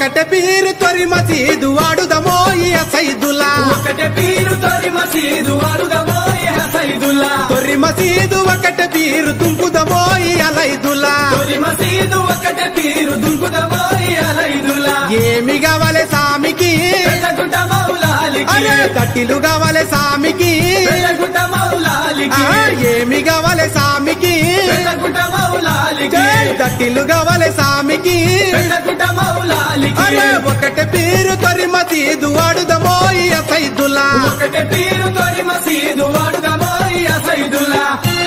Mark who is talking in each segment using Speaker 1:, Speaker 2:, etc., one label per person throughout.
Speaker 1: ఒకటే పీరు తొరి మసీదు వాడుదమో ఈ సైదులా
Speaker 2: ఒకటే పీరు తొలి మసీదు అరుదమో సైదుల్లా
Speaker 1: తొరి మసీదు ఒకటే పీరు తుంపుదమో ఈ అలైదులా
Speaker 2: తొలి మసీదు ఒకటే పీరు దుంకుదమో అలైదుల్లా
Speaker 1: ఏమి కావాలి సామికి
Speaker 2: వెళ్ళగుట్ట మౌలాలికి
Speaker 1: అరే తట్టిలు కావాలి సామికి
Speaker 2: వెళ్ళగుట్ట మౌలాలికి
Speaker 1: ఆ, ఏమి కావాలి సామికి
Speaker 2: వెళ్ళగుట్ట మౌలాలికి
Speaker 1: జై తట్టిలు కావాలి సామికి
Speaker 2: వెళ్ళగుట్ట మౌలాలికి
Speaker 1: అరే ఒకటే పీరు తొరి మసీదు వాడుదమో ఈ సైదులా
Speaker 2: ఒకటే పీరు తొలి మసీదు వాడుదమో సైదుల్లా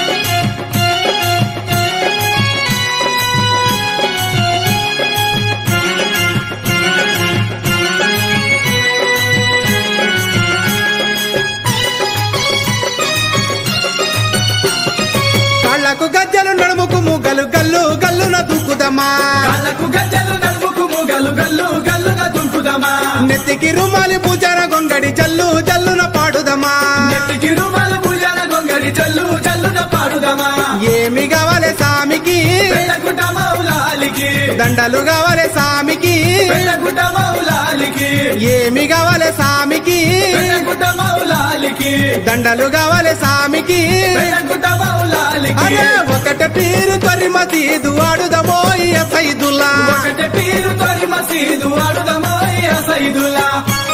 Speaker 1: కళ్ళకు గజ్జలు నడుముకు ముగ్గలు గల్లు గల్లున దూకుదమ్మా
Speaker 2: కాళ్ళకు గజ్జలు నడుముకు మూగలు గల్లు గల్లున దుంకుదమా
Speaker 1: నెత్తికి రుమాలి పూజార గొంగడి జల్లు జల్లున పాడుదమ్మా
Speaker 2: నెత్తికి రుమాలు పూజాల గొంగడి జల్లు జల్లున పాడుదమా
Speaker 1: ఏమి కావాలి సామికి
Speaker 2: వెళ్ళగుట్ట మౌలాలికి
Speaker 1: దండలు కావాలి సామికి
Speaker 2: వెళ్ళగుట్ట మౌలాలికి
Speaker 1: ఏమి కావాలి సామికి
Speaker 2: వెళ్ళగుట్ట మౌలాలికి
Speaker 1: దండలు కావాలి సామికి
Speaker 2: వెళ్ళగుట్ట మౌలాలికి
Speaker 1: అరే ఒకటే పీరు తొరి మసీదు వాడుదమో ఈ సైదుల్లా
Speaker 2: ఒకటే పీరు తొలి మసీదు వాడుదమో సైదులా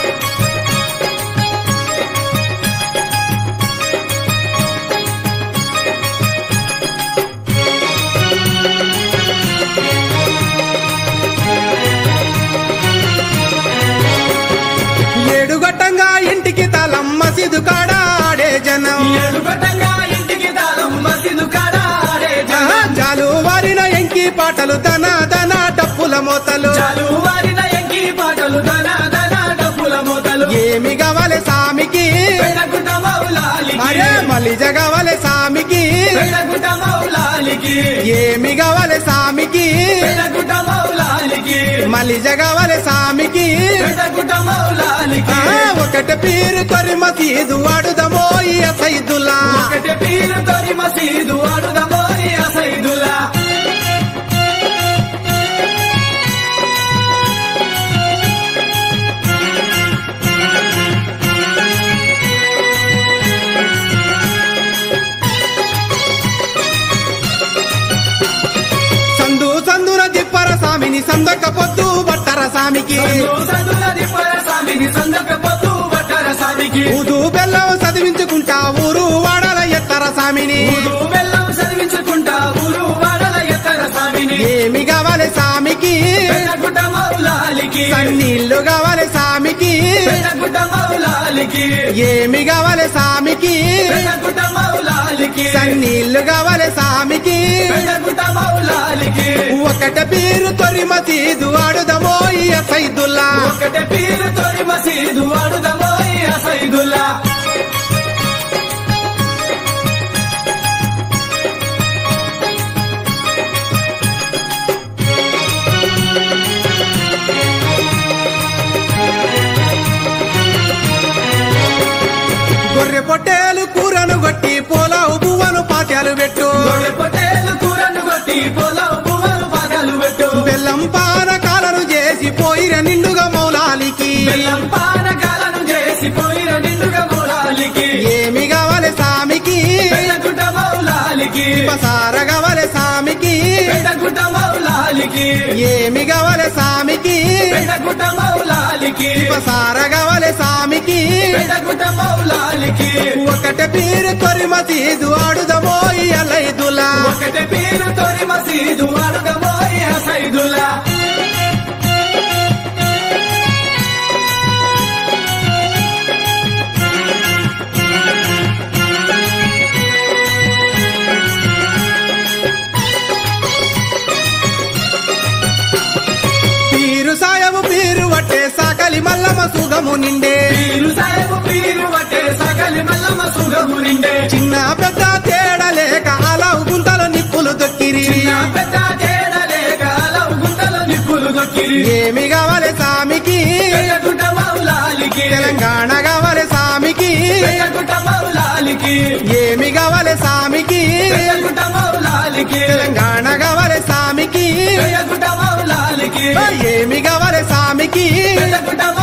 Speaker 1: ఏడు గట్టంగా ఇంటికి తలం మసీదు కాడ ఆడే జనం
Speaker 2: ఏడుగొట్టంగా ఇంటికి తాళం మసీదు కాడాడే
Speaker 1: ఆహా, జాలు వారిన ఎంకి పాటలు దన దన డప్పుల మోతలు
Speaker 2: చాలు వారిన ఎంకి పాటలు దన దన డప్పుల మోతలు
Speaker 1: ఏమి కావాలి సామికి
Speaker 2: వెళ్ళగుట్ట మౌలాలికి
Speaker 1: అరే మలిజ కావాలి సామికి
Speaker 2: వెళ్ళగుట్ట మౌలాలికి
Speaker 1: ఏమి కావాలి సామికి
Speaker 2: వెళ్ళగుట్ట మౌలాలికి
Speaker 1: మలిజ కావాలి సామికి
Speaker 2: వెళ్ళగుట్ట మౌలాలికి
Speaker 1: ఆ, ఒకటి పీరు తొరి మసీదు వాడుదమో ఈ సైదులా
Speaker 2: ఒకటి పీరు తొలి మసీదు వాడుదమో సైదులా
Speaker 1: సందు సందున దిప్పర సామిని సందక పొద్దు బట్టర సామికి
Speaker 2: సందులది పరసామిని సందక పొద్దు బట్టర సామికి
Speaker 1: ఊదు బెల్లం చదివించుకుంటా ఊరు వాడల ఎత్తర సామిని
Speaker 2: ఊరు బెల్లం చదివించుకుంటా ఊరు వాడల ఎత్తర సామిని
Speaker 1: ఏమి కావాలి సామికి
Speaker 2: వెళ్ళగుట్ట మౌలాలికి
Speaker 1: సన్నీళ్లు కావాలి సామికి
Speaker 2: వెళ్ళగుట్ట మౌలాలికి
Speaker 1: ఏమి కావాలి సామికి
Speaker 2: వెళ్ళగుట్ట మౌలాలికి
Speaker 1: సన్నీళ్లు కావాలి సామికి
Speaker 2: వెళ్ళగుట్ట మౌలాలికి
Speaker 1: ఒకట పీరు తొరి మసీదు వాడుదమో ఈ సైదుల్లా
Speaker 2: ఒకటే పీరు తొలి మసీదు వాడుదమో సైదుల్లా
Speaker 1: గొర్రె పొట్టేలు కూరను కొట్టి పోలావు పువ్వను పాత్యాలు పెట్టు
Speaker 2: గొర్రె పొట్టేలు కూరను కొట్టి పొలం పువ్వులు పాదాలు పెట్టు
Speaker 1: బెల్లం పానకాలను చేసి పోయిర నిండుగా మౌలాలికి
Speaker 2: బెల్లం పానకాలను చేసి పోయిన నిండుగా మౌలాలికి
Speaker 1: ఏమి కావాలి సామికి
Speaker 2: వెళ్ళగుట్ట మౌలాలికి
Speaker 1: పసార కావాలి సామికి
Speaker 2: వెళ్ళగుట్ట మౌలాలికి
Speaker 1: ఏమి కావాలి సామికి
Speaker 2: వెళ్ళగుట్ట మౌలాలికి
Speaker 1: పసార కావాలి సామికి
Speaker 2: వెళ్ళగుట్ట మౌలాలికి
Speaker 1: ఒకట పీరు తొరి మసీదు ఆడుదమో ఈ అలైదులా
Speaker 2: ఒకటే పీరు తొలి మసీదు వాడుదమో సైదులా
Speaker 1: పీరు సాయము పీరు వట్టే సాకలి మల్లమ సుగము నిండే
Speaker 2: పీరు సాయము పీరు వట్టే సకలి మల్లమ్మ సుగము నిండే
Speaker 1: చిన్న పెద్ద తేడలేక అలవు గుంతలు నిప్పులు దొక్కిరి
Speaker 2: చిన్న పెద్ద తేడలేక అలవు గుంటలో నిప్పులు దొక్కిరి
Speaker 1: ఏమి కావాలి సామికి
Speaker 2: వెళ్ళగుట్ట మౌలాలికి
Speaker 1: తెలంగాణ కావాలి సామికి
Speaker 2: వెళ్ళగుట్ట మౌలాలికి
Speaker 1: ఏమి కావాలి సామికి
Speaker 2: వెళ్ళగుట్ట మౌలాలికి
Speaker 1: తెలంగాణ కావాలి సామికి
Speaker 2: వెళ్ళగుట్ట మౌలాలికి
Speaker 1: ఏమి కావాలి సామి
Speaker 2: పెద్దగుంట